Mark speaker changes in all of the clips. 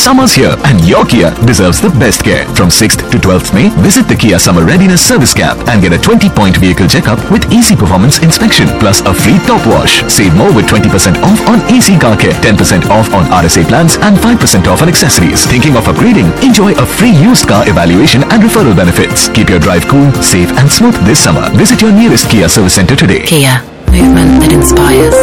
Speaker 1: Summer's here and your Kia deserves the best care. From 6th to 12th May, visit the Kia Summer Readiness Service Camp and get a 20-point vehicle checkup with easy performance inspection plus a free top wash. Save more with 20% off on AC car care, 10% off on RSA plans and 5% off on accessories. Thinking of upgrading? Enjoy a free used car evaluation and referral benefits. Keep your drive cool, safe and smooth this summer. Visit your nearest Kia service center today.
Speaker 2: Kia, movement that inspires.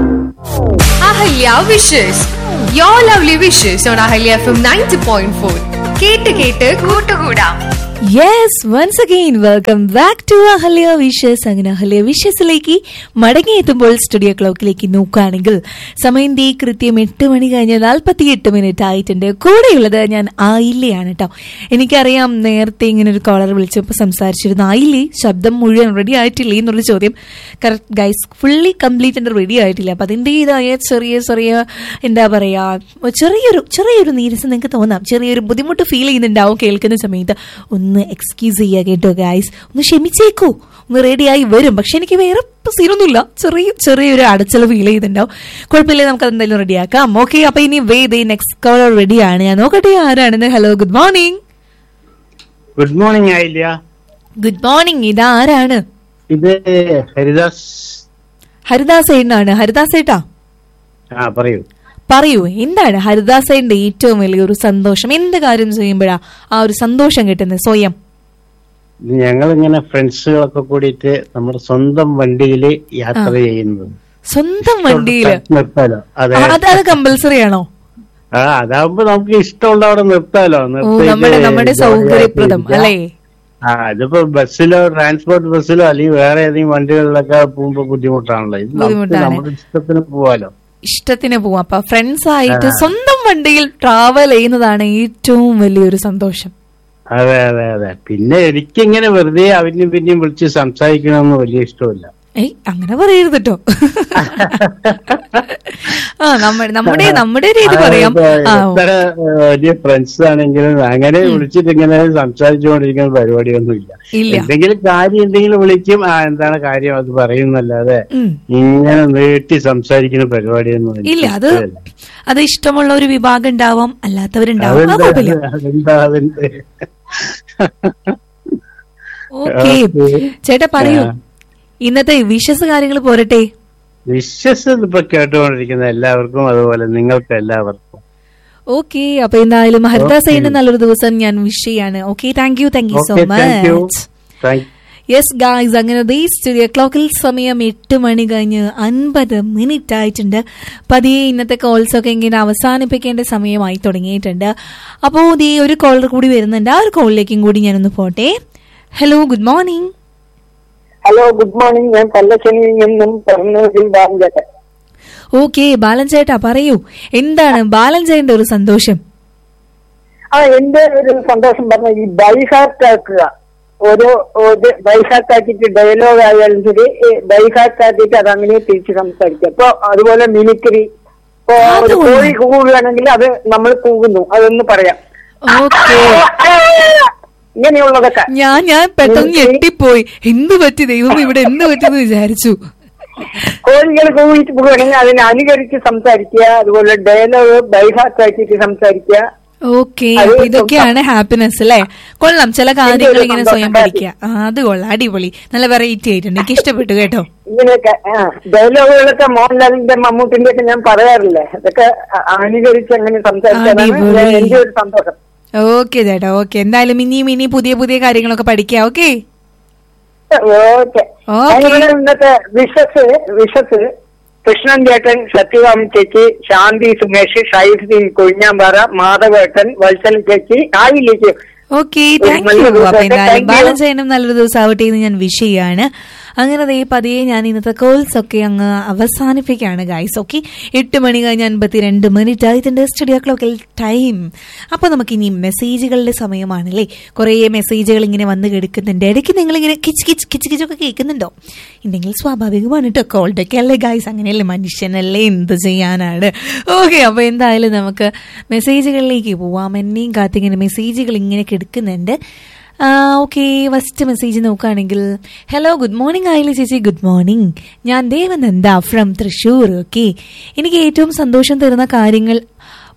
Speaker 3: Ahalya wishes your lovely wishes on Ahalya F M ninety point four കേട്ട് കേട്ട് കൂട്ടുകൂടാം
Speaker 4: yes once again welcome back to Ahalya wishes അങ്ങനെ Ahalya വിഷസിലേക്ക് മടങ്ങിയെത്തുമ്പോൾ studio ക്ലോക്കിലേക്ക് നോക്കുകയാണെങ്കിൽ സമയം ദേ കൃത്യം എട്ട് മണി കഴിഞ്ഞ് നാൽപ്പത്തി എട്ട് മിനിറ്റ് ആയിട്ടുണ്ട് കൂടെയുള്ളത് ഞാൻ ആയില്ലയാണ് കേട്ടോ എനിക്കറിയാം നേരത്തെ ഇങ്ങനെ ഒരു കോളർ വിളിച്ചപ്പോൾ സംസാരിച്ചിരുന്നു ആയില്ലേ ശബ്ദം മുഴുവൻ റെഡി ആയിട്ടില്ലേ എന്നുള്ള ചോദ്യം correct guys fully complete ready ആയിട്ടില്ല അപ്പൊ അതിൻ്റെതായ ചെറിയ ചെറിയ എന്താ പറയാ ചെറിയൊരു ചെറിയൊരു നീരസം നിങ്ങൾക്ക് തോന്നാം ചെറിയൊരു ബുദ്ധിമുട്ട് ഫീൽ ചെയ്യുന്നുണ്ടാവും കേൾക്കുന്ന സമയത്ത് ഒന്ന് എക്സ്ക്യൂസ് ചെയ്യുക കേട്ടോ ഗൈസ് ഒന്ന് ക്ഷമിച്ചേക്കൂ ഒന്ന് റെഡിയായി വരും പക്ഷെ എനിക്ക് വേറെ സീനൊന്നുമില്ല ചെറിയ ചെറിയൊരു അടച്ചൽ ഫീൽ ചെയ്യുന്നുണ്ടാവും കുഴപ്പമില്ല നമുക്ക് എന്തായാലും റെഡിയാക്കാം ഓക്കെ അപ്പൊ ഇനി വേ ദേ നെക്സ്റ്റ് കോളർ റെഡിയാണ് ഞാൻ നോക്കട്ടെ ആരാണെന്ന് hello good morning
Speaker 5: good morning ആയില്ല
Speaker 4: ഗുഡ് മോർണിംഗ് ഇത് ആരാണ്
Speaker 5: ഇത് ഹരിദാസ്
Speaker 4: ഹരിദാസ് ഏട്ടനാണ് ഹരിദാസ് ഏട്ടാ
Speaker 5: ആ പറയൂ
Speaker 4: പറയൂ എന്താണ് ഹരിദാസേന്റെ ഏറ്റവും വലിയൊരു സന്തോഷം എന്ത് കാര്യം ചെയ്യുമ്പോഴാ ആ ഒരു സന്തോഷം കിട്ടുന്നത് സ്വയം
Speaker 5: ഞങ്ങൾ ഇങ്ങനെ ഫ്രണ്ട്സുകളൊക്കെ കൂടിയിട്ട് നമ്മുടെ സ്വന്തം വണ്ടിയിൽ യാത്ര ചെയ്യുന്നത്
Speaker 4: സ്വന്തം വണ്ടിയില്
Speaker 5: നിർത്താലോ അതെ
Speaker 4: ആ, അത് അത് കമ്പൽസറി ആണോ
Speaker 5: ആ അതാവുമ്പോ നമുക്ക് ഇഷ്ടമുള്ള അവിടെ നിർത്താലോ
Speaker 4: ഓ
Speaker 5: നിർത്തിയിട്ട്
Speaker 4: നമ്മുടെ നമ്മുടെ സൗകര്യപ്രദം
Speaker 5: ജോലിയായിട്ട്
Speaker 4: അല്ലേ
Speaker 5: ആ ഇതിപ്പോ ബസ്സിലോ ട്രാൻസ്പോർട്ട് ബസ്സിലോ അല്ലെങ്കിൽ വേറെ ഏതെങ്കിലും വണ്ടികളിലൊക്കെ പോകുമ്പോ ബുദ്ധിമുട്ടാണല്ലോ ഇത് നമുക്ക്
Speaker 4: ബുദ്ധിമുട്ടാണ്.
Speaker 5: നമ്മുടെ ഇഷ്ടത്തിന് പോവാലോ
Speaker 4: ഇഷ്ടത്തിന് പോവാം അപ്പൊ ഫ്രണ്ട്സ് ആയിട്ട് സ്വന്തം വണ്ടിയിൽ ട്രാവൽ ചെയ്യുന്നതാണ് ഏറ്റവും വലിയൊരു സന്തോഷം
Speaker 5: അതെ അതെ അതെ പിന്നെ എനിക്കിങ്ങനെ വെറുതെ അവനും പിന്നെയും വിളിച്ച് സംസാരിക്കണമെന്ന് വലിയ ഇഷ്ടമില്ല
Speaker 4: ഏയ് അങ്ങനെ പറയരുത് കേട്ടോ ആ നമ്മുടെ നമ്മുടെ നമ്മുടെ രീതി പറയാം ആ ഓ.
Speaker 5: എത്ര വലിയ ഫ്രണ്ട്സ് ആണെങ്കിലും അങ്ങനെ വിളിച്ചിട്ട് ഇങ്ങനെ സംസാരിച്ചുകൊണ്ടിരിക്കുന്ന പരിപാടിയൊന്നും ഇല്ല
Speaker 4: ഇല്ല.
Speaker 5: എന്തെങ്കിലും കാര്യം എന്തെങ്കിലും വിളിക്കും ആ എന്താണ് കാര്യം അത് പറയുന്നല്ലാതെ
Speaker 4: ഉം.
Speaker 5: ഇങ്ങനെ നീട്ടി സംസാരിക്കുന്ന പരിപാടിയൊന്നും എനിക്ക്
Speaker 4: ഇല്ല അത്
Speaker 5: ഇഷ്ടമല്ല.
Speaker 4: അത് ഇഷ്ടമുള്ള ഒരു വിഭാഗം ഉണ്ടാവാം അല്ലാത്തവരുണ്ടാവാം ആ,
Speaker 5: അതെന്താ
Speaker 4: കുഴപ്പമില്ല
Speaker 5: അതെന്താ അതിന്റെ
Speaker 4: ഓക്കെ ചേട്ടാ പറയൂ
Speaker 5: ആ.
Speaker 4: ഇന്നത്തെ വിശ്വസ കാര്യങ്ങൾ പോരട്ടെ
Speaker 5: വിശ്വസ് ഇപ്പൊ കേട്ടുകൊണ്ടിരിക്കുന്ന എല്ലാവർക്കും അതുപോലെ നിങ്ങൾക്ക് എല്ലാവർക്കും
Speaker 4: ഓക്കെ അപ്പൊ എന്തായാലും ഹരിദാസേന്റെ നല്ലൊരു ദിവസം ഞാൻ വിഷ് ചെയ്യാണ് okay thank you thank you so
Speaker 5: okay thank you
Speaker 4: much
Speaker 5: thank
Speaker 4: yes guys അങ്ങനെ ദേ സ്റ്റുഡിയോ ക്ലോക്കിൽ സമയം എട്ട് മണി കഴിഞ്ഞ് അൻപത് മിനിറ്റ് ആയിട്ടുണ്ട് പതിയെ ഇന്നത്തെ കോൾസ് ഒക്കെ ഇങ്ങനെ അവസാനിപ്പിക്കേണ്ട സമയമായി തുടങ്ങിയിട്ടുണ്ട് അപ്പോൾ ദേ ഒരു കോളർ കൂടി വരുന്നുണ്ട് ആ ഒരു കോളിലേക്കും കൂടി ഞാനൊന്ന് പോട്ടെ hello good morning
Speaker 6: hello good morning ഞാൻ പല്ലശ്ശനിയിൽ നിന്നും പറഞ്ഞതിൽ ബാബുചേട്ടൻ
Speaker 4: ഓക്കെ ബാലൻ ചേട്ടാ പറയൂ എന്താണ് ബാലൻ ചേട്ടന്റെ ഒരു സന്തോഷം
Speaker 6: ആ എന്റെ ഒരു സന്തോഷം പറഞ്ഞ ഈ ബൈഹാർട്ട് ആക്കുക ഓരോ ബൈഹാർട്ട് ആക്കിയിട്ട് ഡയലോഗ് ആയാലും ശരി ബൈഹാർട്ട് ആക്കിയിട്ട് അത് അങ്ങനെ തിരിച്ച് സംസാരിക്കുക അപ്പൊ അതുപോലെ മിമിക്രി ഇപ്പൊ ഒരു
Speaker 4: അതുകൊള്ളാം.
Speaker 6: കോഴി കൂവുകയാണെങ്കിൽ അത് നമ്മൾ കൂവുന്നു അതൊന്ന് പറയാം
Speaker 4: ഓക്കെ
Speaker 6: ഇങ്ങനെയുള്ളതൊക്കെ
Speaker 4: ഞാൻ ഞാൻ പെട്ടെന്ന് ഞെട്ടിപ്പോയി എന്ത് പറ്റി ദൈവം ഇവിടെ എന്ത് പറ്റിയെന്ന് വിചാരിച്ചു
Speaker 6: കോഴികൾ കൂവിയിട്ട് പോവുകയാണെങ്കിൽ അതിനെ അനുകരിച്ച് സംസാരിക്കുക അതുപോലെ ഡയലോഗ് ബൈഹാർട്ട് ആക്കിയിട്ട് സംസാരിക്കുക
Speaker 4: ഓക്കെ
Speaker 6: അത്
Speaker 4: അപ്പൊ ഇതൊക്കെയാണ് ഹാപ്പിനെസ് അല്ലേ കൊള്ളാം ചില കാര്യങ്ങൾ
Speaker 6: ഒരു
Speaker 4: ഇങ്ങനെ
Speaker 6: സന്തോഷം
Speaker 4: സ്വയം പഠിക്കുക ആ, അത് കൊള്ളാം അടിപൊളി നല്ല വെറൈറ്റി ആയിട്ടുണ്ട് എനിക്ക് ഇഷ്ടപ്പെട്ടു കേട്ടോ
Speaker 6: ഇങ്ങനെയൊക്കെ ആ ഡയലോഗുകളൊക്കെ മോഹൻലാലിന്റെ മമ്മൂട്ടിന്റെ ഒക്കെ ഞാൻ പറയാറില്ലേ അതൊക്കെ അ- അനുകരിച്ച് അങ്ങനെ സംസാരിച്ചതാണ്
Speaker 4: അടിപൊളി.
Speaker 6: എന്റെ ഒരു സന്തോഷം
Speaker 4: ഓക്കെ ചേട്ടാ ഓക്കെ എന്തായാലും ഇനിയും ഇനി പുതിയ പുതിയ കാര്യങ്ങളൊക്കെ പഠിക്കാം ഓക്കെ
Speaker 6: ഓക്കെ
Speaker 4: ഓക്കേ.
Speaker 6: ഞാനിവിടെ ഇന്നത്തെ വിഷസ് വിഷസ് കൃഷ്ണൻ ചേട്ടൻ സത്യവാമി ചേച്ചി ശാന്തി സുമേഷ് ഷൈഫുദ്ദീൻ കൊഴിഞ്ഞാമ്പാറ മാധവേട്ടൻ വത്സൽ ചേച്ചി ആയില്ലേക്ക്
Speaker 4: ഓക്കെ
Speaker 6: ഒരു
Speaker 4: താങ്ക്
Speaker 6: നല്ല
Speaker 4: യു അപ്പൊ
Speaker 6: ദിവസമായിട്ട്
Speaker 4: എന്തായാലും
Speaker 6: thank you.
Speaker 4: ബാലൻസ് ചെയ്യണം നല്ലൊരു ദിവസം ആവട്ടെ എന്ന് ഞാൻ വിഷ് ചെയ്യാണ് അങ്ങനെ ദേ പതിയെ ഞാൻ ഇന്നത്തെ കോൾസ് ഒക്കെ അങ്ങ് അവസാനിപ്പിക്കുകയാണ് ഗൈസ് ഓക്കെ എട്ട് മണി കഴിഞ്ഞ് അൻപത്തിരണ്ട് മിനിറ്റ് ആയിട്ടുണ്ട് സ്റ്റുഡിയോ ക്ലോക്കിൽ ടൈം അപ്പൊ നമുക്ക് ഇനി മെസ്സേജുകളുടെ സമയമാണല്ലേ കുറേ മെസ്സേജുകൾ ഇങ്ങനെ വന്ന് കിടക്കുന്നുണ്ട് ഇടയ്ക്ക് നിങ്ങൾ ഇങ്ങനെ കിച്ച് കിച്ച് കിച്ച് കിച്ചൊക്കെ കേൾക്കുന്നുണ്ടോ ഉണ്ടെങ്കിൽ സ്വാഭാവികമാണ് കേട്ടോ കോൾഡ് ഒക്കെ അല്ലേ ഗൈസ് അങ്ങനെയല്ലേ മനുഷ്യനല്ലേ എന്ത് ചെയ്യാനാണ് ഓക്കെ അപ്പൊ എന്തായാലും നമുക്ക് മെസ്സേജുകളിലേക്ക് പോവാം എന്നെയും കാത്തിങ്ങനെ മെസ്സേജുകൾ ഇങ്ങനെ കിടക്കുന്നുണ്ട് ഓക്കെ ഫസ്റ്റ് മെസ്സേജ് നോക്കുകയാണെങ്കിൽ ഹലോ ഗുഡ് മോർണിംഗ് ആയില്ല ചേച്ചി ഗുഡ് മോർണിംഗ് ഞാൻ ദേവനന്ദ ഫ്രം തൃശ്ശൂർ ഓക്കെ എനിക്ക് ഏറ്റവും സന്തോഷം തരുന്ന കാര്യങ്ങൾ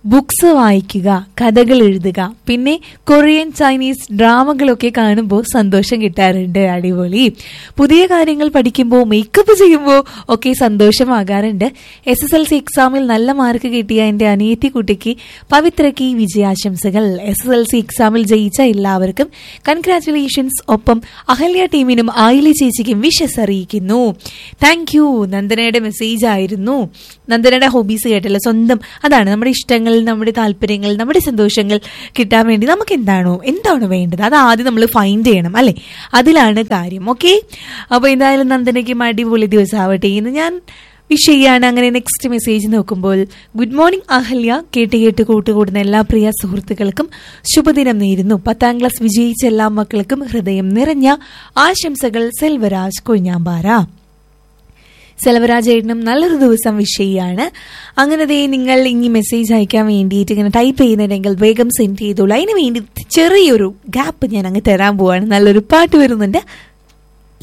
Speaker 4: ബുക്സ് വായിക്കുക കഥകൾ എഴുതുക പിന്നെ കൊറിയൻ ചൈനീസ് ഡ്രാമകളൊക്കെ കാണുമ്പോൾ സന്തോഷം കിട്ടാറുണ്ട് അടിപൊളി പുതിയ കാര്യങ്ങൾ പഠിക്കുമ്പോൾ മേക്കപ്പ് ചെയ്യുമ്പോൾ ഒക്കെ സന്തോഷമാകാറുണ്ട് എസ് എസ് എൽ സി എക്സാമിൽ നല്ല മാർക്ക് കിട്ടിയ എൻ്റെ അനിയത്തി കുട്ടിക്ക് പവിത്രയ്ക്ക് വിജയാശംസകൾ എസ് എസ് എൽ സി എക്സാമിൽ ജയിച്ച എല്ലാവർക്കും കൺഗ്രാറ്റുലേഷൻസ് ഒപ്പം അഹല്യ ടീമിനും ആയിലെ ചേച്ചിക്കും വിഷസ് അറിയിക്കുന്നു താങ്ക് യു നന്ദനയുടെ മെസ്സേജ് ആയിരുന്നു നന്ദനയുടെ ഹോബീസ് കേട്ടല്ലോ സ്വന്തം അതാണ് നമ്മുടെ ഇഷ്ടങ്ങൾ നമ്മുടെ താല്പര്യങ്ങൾ നമ്മുടെ സന്തോഷങ്ങൾ കിട്ടാൻ വേണ്ടി നമുക്ക് എന്താണോ എന്താണോ വേണ്ടത് അത് ആദ്യം നമ്മൾ ഫൈൻഡ് ചെയ്യണം അല്ലെ അതിലാണ് കാര്യം ഓക്കെ അപ്പൊ എന്തായാലും നന്ദനയ്ക്കും അടിപൊളി ദിവസമാവട്ടെ എന്ന് ഞാൻ വിഷ് ചെയ്യാണ് അങ്ങനെ നെക്സ്റ്റ് മെസ്സേജ് നോക്കുമ്പോൾ ഗുഡ് മോർണിംഗ് അഹല്യ കേട്ട് കേട്ട് കൂട്ടുകൂടുന്ന എല്ലാ പ്രിയ സുഹൃത്തുക്കൾക്കും ശുഭദിനം നേരുന്നു പത്താം ക്ലാസ് വിജയിച്ച എല്ലാ മക്കൾക്കും ഹൃദയം നിറഞ്ഞ ആശംസകൾ സെൽവരാജ് കൊഴിഞ്ഞാമ്പാറ സെലവരാജേട്ടനും നല്ലൊരു ദിവസം വിഷ് ചെയ്യാണ് അങ്ങനെ ദേ നിങ്ങൾ ഇനി മെസ്സേജ് അയക്കാൻ വേണ്ടിയിട്ട് ഇങ്ങനെ ടൈപ്പ് ചെയ്യുന്നുണ്ടെങ്കിൽ വേഗം സെൻഡ് ചെയ്തോളൂ അതിന് വേണ്ടി ചെറിയൊരു ഗ്യാപ്പ് ഞാൻ അങ്ങ് തരാൻ പോവാണ് നല്ലൊരു പാട്ട് വരുന്നുണ്ട്